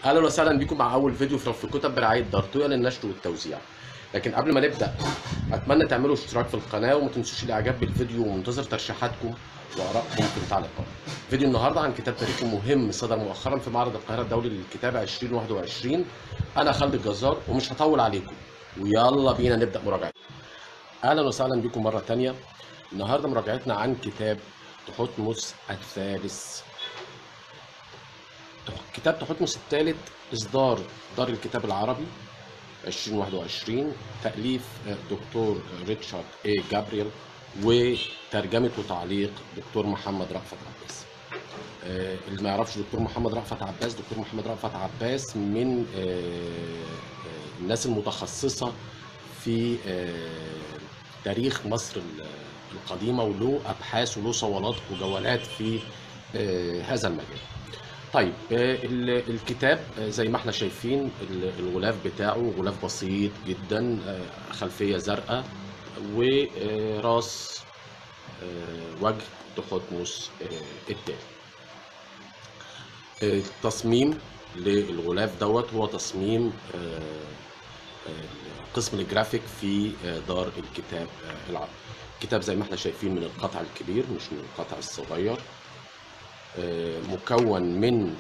اهلا وسهلا بكم مع اول فيديو في رف الكتب برعايه دارتويا للنشر والتوزيع لكن قبل ما نبدا اتمنى تعملوا اشتراك في القناه وما تنسوش الاعجاب بالفيديو ومنتظر ترشيحاتكم وارائكم في التعليقات فيديو النهارده عن كتاب تاريخي مهم صدر مؤخرا في معرض القاهره الدولي للكتاب 2021 انا خالد الجزار ومش هطول عليكم ويلا بينا نبدا مراجعه اهلا وسهلا بكم مره تانية النهارده مراجعتنا عن كتاب تحتمس الثالث كتاب تحتمس الثالث إصدار دار الكتاب العربي 2021 تأليف دكتور ريتشارد اي جابريل وترجمة وتعليق دكتور محمد رأفت عباس آه، اللي ما يعرفش دكتور محمد رأفت عباس دكتور محمد رأفت عباس من آه، آه، الناس المتخصصة في تاريخ مصر القديمة وله أبحاث وله صولات وجولات في هذا المجال طيب آه، ال- الكتاب آه، زي ما احنا شايفين ال- الغلاف بتاعه غلاف بسيط جدا آه، خلفية زرقاء وراس آه، وجه تحتمس آه، التاني آه، التصميم للغلاف دوت هو تصميم آه، آه، قسم الجرافيك في آه، دار الكتاب آه، العربي الكتاب زي ما احنا شايفين من القطع الكبير مش من القطع الصغير آه، مكون من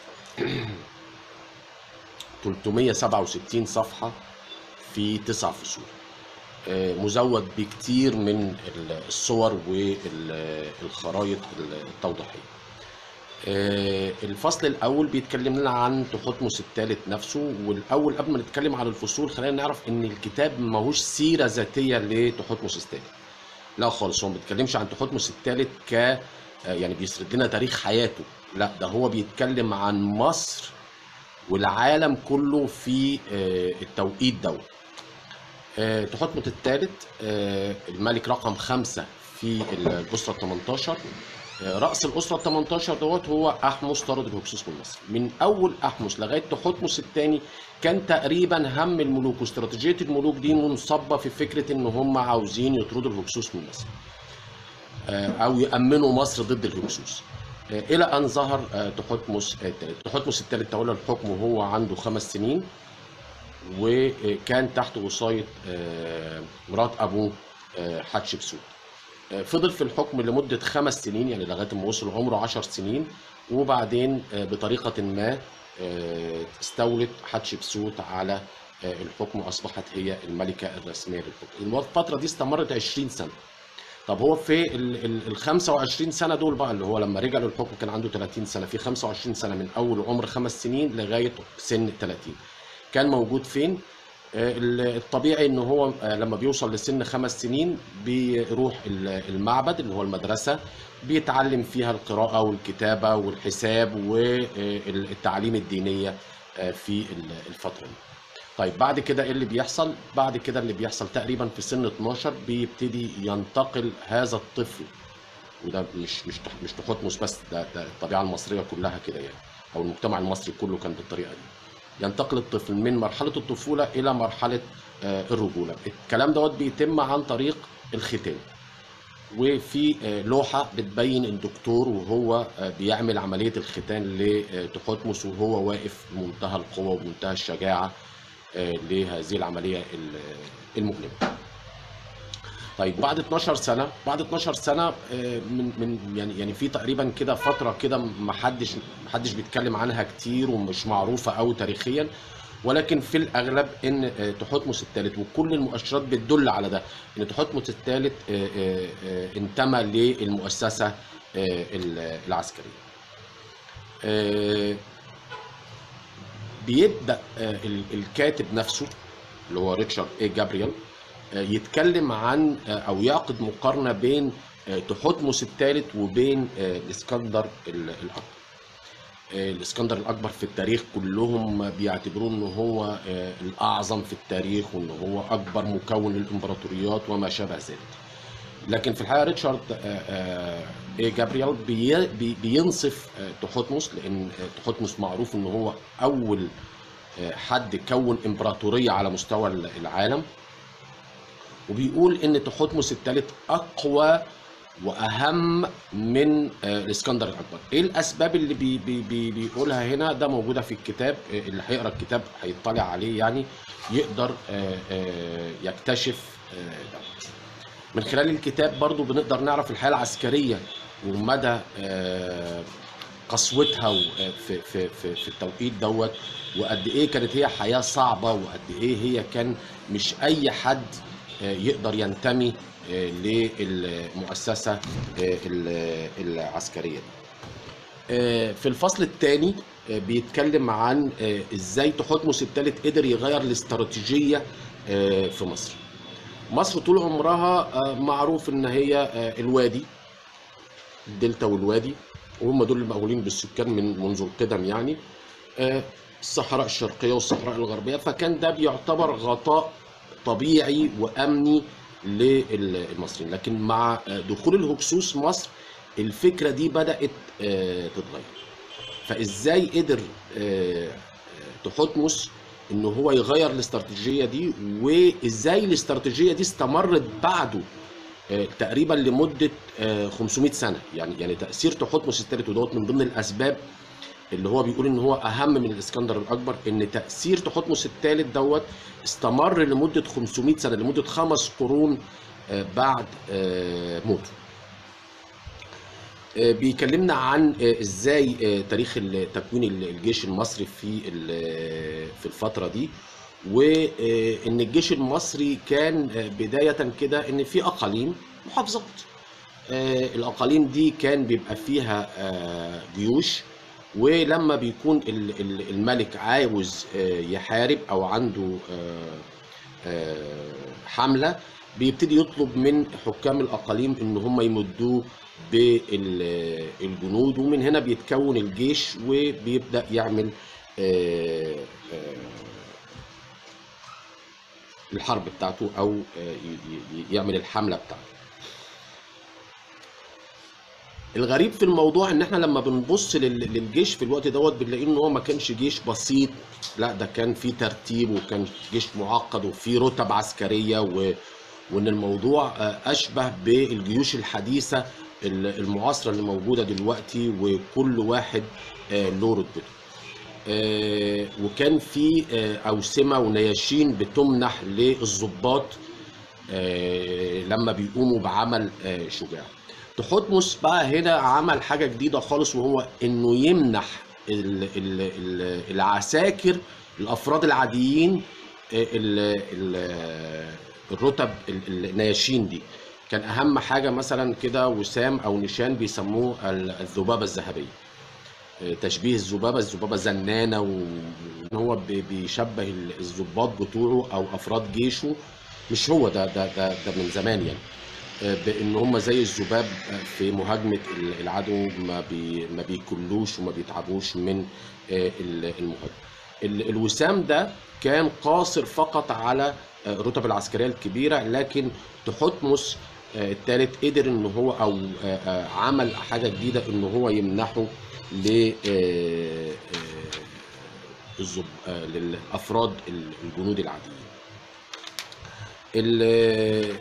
367 صفحة في تسع فصول آه، مزود بكتير من الصور والخرائط التوضيحية آه، الفصل الأول بيتكلم لنا عن تحتمس الثالث نفسه والأول قبل ما نتكلم عن الفصول خلينا نعرف إن الكتاب ماهوش سيرة ذاتية لتحتمس الثالث لا خالص هو ما بيتكلمش عن تحتمس الثالث ك آه، يعني بيسرد لنا تاريخ حياته لا ده هو بيتكلم عن مصر والعالم كله في آه، التوقيت دوت آه، تحتمس الثالث آه، الملك رقم خمسة في الأسرة 18 آه، رأس الأسرة 18 دوت هو أحمس طارد الهكسوس من مصر من أول أحمس لغاية تحتمس الثاني كان تقريبا هم الملوك واستراتيجية الملوك دي منصبة في فكرة إن هم عاوزين يطردوا الهكسوس من مصر آه، او يامنوا مصر ضد الهكسوس آه، الى ان ظهر آه، تحتمس الثالث تحتمس الثالث تولى الحكم وهو عنده خمس سنين وكان تحت وصايه آه، مرات ابوه آه، حتشبسوت آه، فضل في الحكم لمده خمس سنين يعني لغايه ما وصل عمره عشر سنين وبعدين آه، بطريقه ما آه، استولت حتشبسوت على آه، الحكم واصبحت هي الملكه الرسميه للحكم الفتره دي استمرت 20 سنه طب هو في ال ال ال 25 سنه دول بقى اللي هو لما رجع للحكم كان عنده 30 سنه في 25 سنه من اول عمر خمس سنين لغايه سن 30 كان موجود فين؟ آه، ال- الطبيعي ان هو آه، لما بيوصل لسن خمس سنين بيروح ال- المعبد اللي هو المدرسه بيتعلم فيها القراءه والكتابه والحساب والتعليم الدينيه آه، في ال- الفتره دي. طيب بعد كده ايه اللي بيحصل؟ بعد كده اللي بيحصل تقريبا في سن 12 بيبتدي ينتقل هذا الطفل وده مش مش مش تحتمس بس ده, ده الطبيعه المصريه كلها كده يعني او المجتمع المصري كله كان بالطريقه دي. ينتقل الطفل من مرحله الطفوله الى مرحله آه، الرجوله. الكلام دوت بيتم عن طريق الختان. وفي آه، لوحه بتبين الدكتور وهو آه، بيعمل عمليه الختان لتحتمس وهو واقف بمنتهى القوه وبمنتهى الشجاعه آه، لهذه العمليه ال- المؤلمه. طيب بعد 12 سنه بعد 12 سنه آه، من من يعني يعني في تقريبا كده فتره كده ما حدش ما حدش بيتكلم عنها كتير ومش معروفه قوي تاريخيا ولكن في الاغلب ان آه، تحتمس الثالث وكل المؤشرات بتدل على ده ان تحتمس الثالث آه، آه، آه، انتمى للمؤسسه آه، العسكريه. آه، بيبدا آه، ال- الكاتب نفسه اللي هو ريتشارد اي جابرييل آه، يتكلم عن آه، او يعقد مقارنه بين آه، تحتمس الثالث وبين آه، الاسكندر ال- الاكبر. آه، الاسكندر الاكبر في التاريخ كلهم بيعتبروه ان هو آه، الاعظم في التاريخ وان هو اكبر مكون للامبراطوريات وما شابه ذلك. لكن في الحقيقه ريتشارد آه، آه، ايه جابرييل بي بي بينصف آه، تحتمس لان آه، تحتمس معروف ان هو اول آه، حد كون امبراطوريه على مستوى العالم وبيقول ان تحتمس الثالث اقوى واهم من آه، الاسكندر الاكبر ايه الاسباب اللي بي بي بي بيقولها هنا ده موجوده في الكتاب آه، اللي هيقرا الكتاب هيطلع عليه يعني يقدر آه، آه، يكتشف آه، ده من خلال الكتاب برضو بنقدر نعرف الحياه العسكريه ومدى آه، قسوتها و- آه، في في في في التوقيت دوت وقد ايه كانت هي حياه صعبه وقد ايه هي كان مش اي حد آه، يقدر ينتمي آه، للمؤسسه آه، ال- العسكريه دي. آه، في الفصل الثاني بيتكلم عن آه، ازاي تحتمس الثالث قدر يغير الاستراتيجيه آه، في مصر. مصر طول عمرها آه، معروف ان هي آه، الوادي الدلتا والوادي وهم دول المأهولين بالسكان من منذ القدم يعني آه، الصحراء الشرقية والصحراء الغربية فكان ده بيعتبر غطاء طبيعي وأمني للمصريين لكن مع آه، دخول الهكسوس مصر الفكرة دي بدأت آه، تتغير فإزاي قدر آه، آه، تحتمس ان هو يغير الاستراتيجيه دي وازاي الاستراتيجيه دي استمرت بعده آه، تقريبا لمده آه، 500 سنه يعني يعني تاثير تحتمس الثالث ودوت من ضمن الاسباب اللي هو بيقول ان هو اهم من الاسكندر الاكبر ان تاثير تحتمس الثالث دوت استمر لمده 500 سنه لمده خمس قرون آه، بعد آه، موته آه، بيكلمنا عن آه، ازاي آه، تاريخ ال- تكوين ال- الجيش المصري في ال- في الفتره دي وان الجيش المصري كان آه، بدايه كده ان في اقاليم محافظات آه، الاقاليم دي كان بيبقى فيها آه، جيوش ولما بيكون ال- ال- الملك عاوز آه، يحارب او عنده آه، آه، حمله بيبتدي يطلب من حكام الاقاليم ان هم يمدوه بالجنود ومن هنا بيتكون الجيش وبيبدا يعمل آه، آه، الحرب بتاعته او آه، ي- ي- يعمل الحمله بتاعته الغريب في الموضوع ان احنا لما بنبص لل- للجيش في الوقت دوت بنلاقي ان هو ما كانش جيش بسيط لا ده كان فيه ترتيب وكان جيش معقد وفيه رتب عسكريه و... وان الموضوع آه، اشبه بالجيوش الحديثه ال- المعاصره اللي موجوده دلوقتي وكل واحد آه، له رتبته آه، وكان في آه، اوسمه ونياشين بتمنح للضباط آه، لما بيقوموا بعمل آه، شجاع تحتمس بقى هنا عمل حاجة جديدة خالص وهو انه يمنح ال- ال- ال- العساكر الافراد العاديين آه، ال- ال- الرتب ال- النياشين دي كان اهم حاجة مثلا كده وسام او نشان بيسموه ال- الذبابة الذهبية آه، تشبيه الذبابة الذبابة زنانة وان هو بي- بيشبه ال- الضباط بتوعه او افراد جيشه مش هو ده ده ده, ده من زمان يعني آه، بان هم زي الذباب آه، في مهاجمه ال- العدو ما بي ما بيكلوش وما بيتعبوش من آه، ال- المهاجم ال- الوسام ده كان قاصر فقط على آه، الرتب العسكريه الكبيره لكن تحتمس آه، الثالث قدر ان هو او آه، آه، عمل حاجه جديده ان هو يمنحه ل آه، آه، الظب- آه، للافراد ال- الجنود العاديين ال-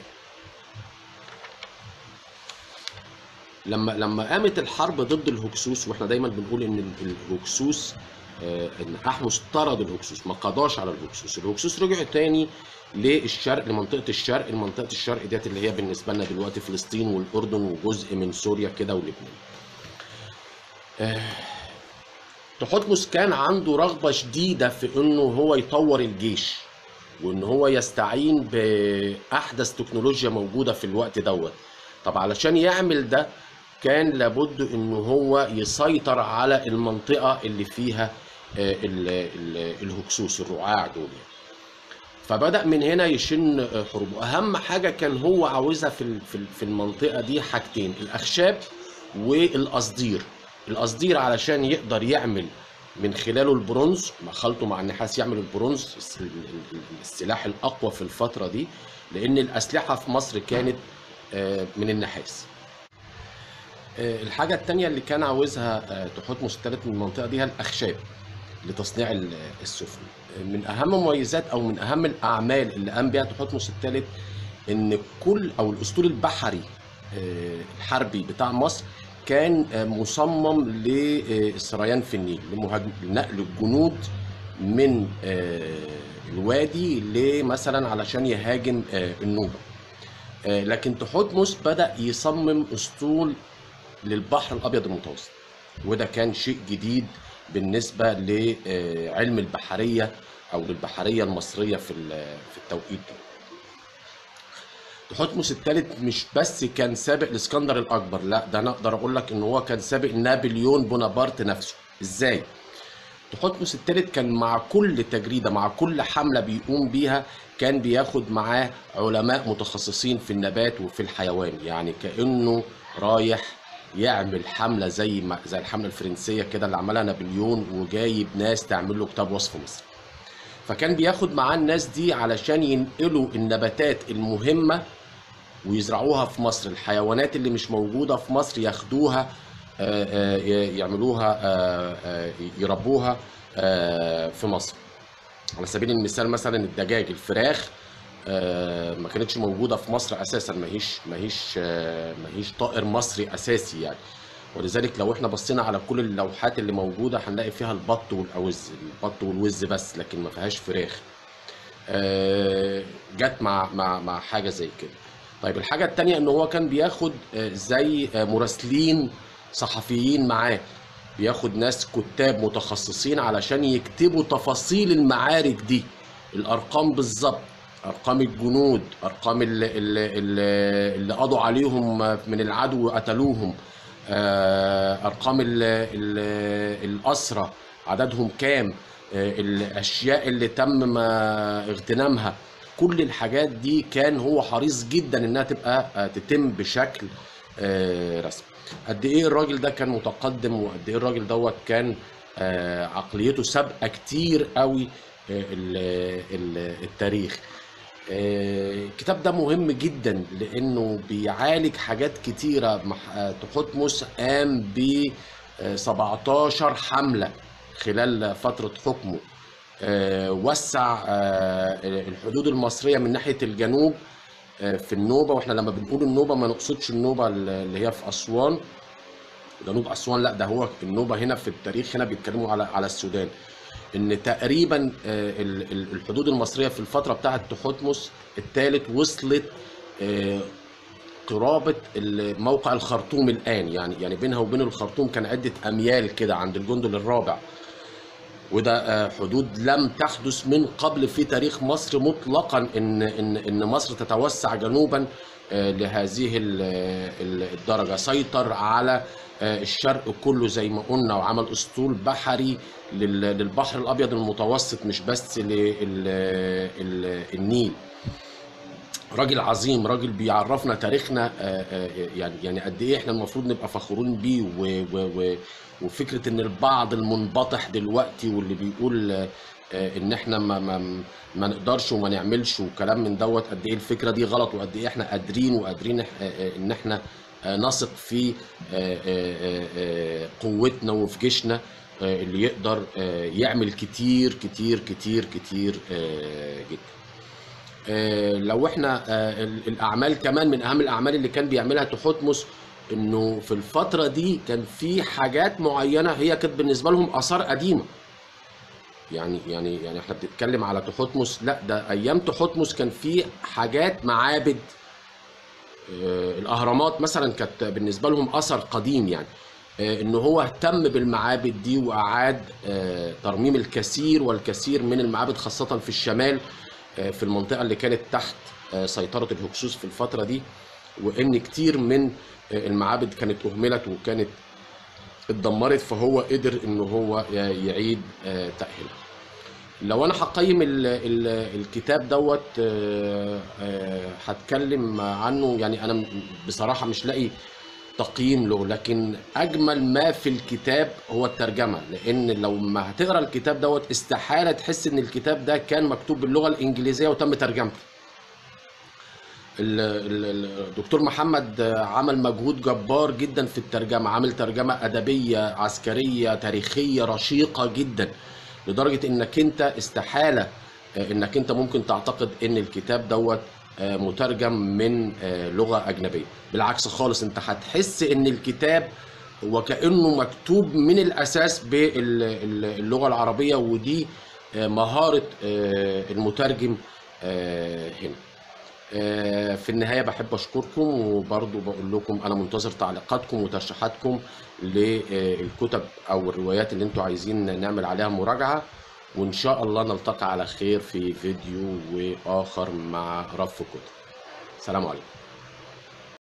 لما لما قامت الحرب ضد الهكسوس واحنا دايما بنقول ان ال- الهكسوس آه، ان احمس طرد الهكسوس ما قضاش على الهكسوس الهكسوس رجعوا تاني للشرق لمنطقه الشرق المنطقه الشرق ديت اللي هي بالنسبه لنا دلوقتي فلسطين والاردن وجزء من سوريا كده ولبنان تحتمس كان عنده رغبه شديده في انه هو يطور الجيش وان هو يستعين باحدث تكنولوجيا موجوده في الوقت دوت طب علشان يعمل ده كان لابد ان هو يسيطر على المنطقه اللي فيها آه، ال- ال- الهكسوس الرعاع دول يعني. فبدأ من هنا يشن آه، حروبه أهم حاجة كان هو عاوزها في ال- في ال- في المنطقة دي حاجتين الأخشاب والقصدير القصدير علشان يقدر يعمل من خلاله البرونز مع خلطه مع النحاس يعمل البرونز الس- ال- ال- السلاح الأقوى في الفترة دي لأن الأسلحة في مصر كانت آه، من النحاس آه، الحاجة التانية اللي كان عاوزها آه، تحتمس الثالث من المنطقة دي هي الأخشاب لتصنيع ال- السفن من أهم مميزات أو من أهم الأعمال اللي قام بها تحتمس الثالث إن كل أو الأسطول البحري آه، الحربي بتاع مصر كان آه، مصمم للسريان في النيل لمهاج- لنقل الجنود من آه، الوادي لمثلا علشان يهاجم آه، النوبة آه، لكن تحتمس بدأ يصمم اسطول للبحر الابيض المتوسط وده كان شيء جديد بالنسبه لعلم البحريه او للبحريه المصريه في ال- في التوقيت ده تحتمس الثالث مش بس كان سابق الاسكندر الاكبر لا ده انا اقدر اقول لك ان هو كان سابق نابليون بونابرت نفسه ازاي تحتمس الثالث كان مع كل تجريده مع كل حمله بيقوم بيها كان بياخد معاه علماء متخصصين في النبات وفي الحيوان يعني كانه رايح يعمل حمله زي ما زي الحمله الفرنسيه كده اللي عملها نابليون وجايب ناس تعمل له كتاب وصف مصر فكان بياخد معاه الناس دي علشان ينقلوا النباتات المهمه ويزرعوها في مصر الحيوانات اللي مش موجودة في مصر ياخدوها آه، آه، ي- يعملوها آه، آه، يربوها آه، في مصر على سبيل المثال مثلا الدجاج الفراخ آه، ما كانتش موجودة في مصر أساسا ما هيش ما هيش آه، ما هيش طائر مصري أساسي يعني ولذلك لو احنا بصينا على كل اللوحات اللي موجودة هنلاقي فيها البط والأوز البط والوز بس لكن ما فيهاش فراخ آه، جت مع مع مع حاجه زي كده طيب الحاجه التانية ان هو كان بياخد آه، زي آه، مراسلين صحفيين معاه بياخد ناس كتاب متخصصين علشان يكتبوا تفاصيل المعارك دي الارقام بالظبط ارقام الجنود ارقام اللي, اللي, اللي, اللي قضوا عليهم من العدو وقتلوهم آه، ارقام ال- ال- الاسرى عددهم كام آه، الاشياء اللي تم ما اغتنامها كل الحاجات دي كان هو حريص جدا انها تبقى آه، تتم بشكل آه، رسمي قد ايه الراجل ده كان متقدم وقد ايه الراجل دوت كان آه، عقليته سابقه كتير قوي آه، ال- ال- التاريخ آه، الكتاب ده مهم جدا لانه بيعالج حاجات كتيره مح- آه، تحتمس قام ب آه، 17 حمله خلال فتره حكمه آه، وسع آه، الحدود المصريه من ناحيه الجنوب آه، في النوبه واحنا لما بنقول النوبه ما نقصدش النوبه اللي هي في اسوان جنوب اسوان لا ده هو النوبه هنا في التاريخ هنا بيتكلموا على على السودان ان تقريبا آه، ال- ال- الحدود المصريه في الفتره بتاعه تحتمس الثالث وصلت آه، قرابه ال- موقع الخرطوم الان يعني يعني بينها وبين الخرطوم كان عده اميال كده عند الجندل الرابع وده آه، حدود لم تحدث من قبل في تاريخ مصر مطلقا ان ان ان مصر تتوسع جنوبا آه، لهذه ال- ال- الدرجه سيطر على آه، الشرق كله زي ما قلنا وعمل اسطول بحري لل- للبحر الابيض المتوسط مش بس للنيل راجل عظيم راجل بيعرفنا تاريخنا آه، آه، يعني يعني قد ايه احنا المفروض نبقى فخورين بيه و- و- و- وفكره ان البعض المنبطح دلوقتي واللي بيقول آه، آه، ان احنا ما ما ما نقدرش وما نعملش وكلام من دوت قد ايه الفكره دي غلط وقد ايه احنا قادرين وقادرين إح- آه، آه، ان احنا آه، نثق في آه، آه، آه، آه، قوتنا وفي جيشنا آه، اللي يقدر آه، يعمل كتير كتير كتير كتير آه، جدا آه، لو احنا آه، ال- الاعمال كمان من اهم الاعمال اللي كان بيعملها تحتمس انه في الفتره دي كان في حاجات معينه هي كانت بالنسبه لهم اثار قديمه يعني يعني يعني احنا بنتكلم على تحتمس لا ده ايام تحتمس كان في حاجات معابد آه، الاهرامات مثلا كانت بالنسبه لهم اثر قديم يعني آه، ان هو اهتم بالمعابد دي واعاد آه، ترميم الكثير والكثير من المعابد خاصه في الشمال آه، في المنطقه اللي كانت تحت آه، سيطره الهكسوس في الفتره دي وان كتير من آه، المعابد كانت اهملت وكانت اتدمرت فهو قدر ان هو ي- يعيد آه، تاهيلها لو انا هقيم ال ال الكتاب دوت آه، آه، هتكلم عنه يعني انا م- بصراحه مش لاقي تقييم له لكن اجمل ما في الكتاب هو الترجمه لان لو ما هتقرا الكتاب دوت استحاله تحس ان الكتاب ده كان مكتوب باللغه الانجليزيه وتم ترجمته ال- ال- الدكتور محمد عمل مجهود جبار جدا في الترجمة عامل ترجمة أدبية عسكرية تاريخية رشيقة جدا لدرجة إنك أنت استحالة إنك أنت ممكن تعتقد إن الكتاب دوت آه، مترجم من آه، لغه اجنبيه بالعكس خالص انت هتحس ان الكتاب وكانه مكتوب من الاساس باللغه العربيه ودي آه، مهاره آه، المترجم آه، هنا آه، في النهاية بحب أشكركم وبرضو بقول لكم أنا منتظر تعليقاتكم وترشيحاتكم للكتب أو الروايات اللي أنتوا عايزين نعمل عليها مراجعة وإن شاء الله نلتقي على خير في فيديو وآخر مع رف كتب سلام عليكم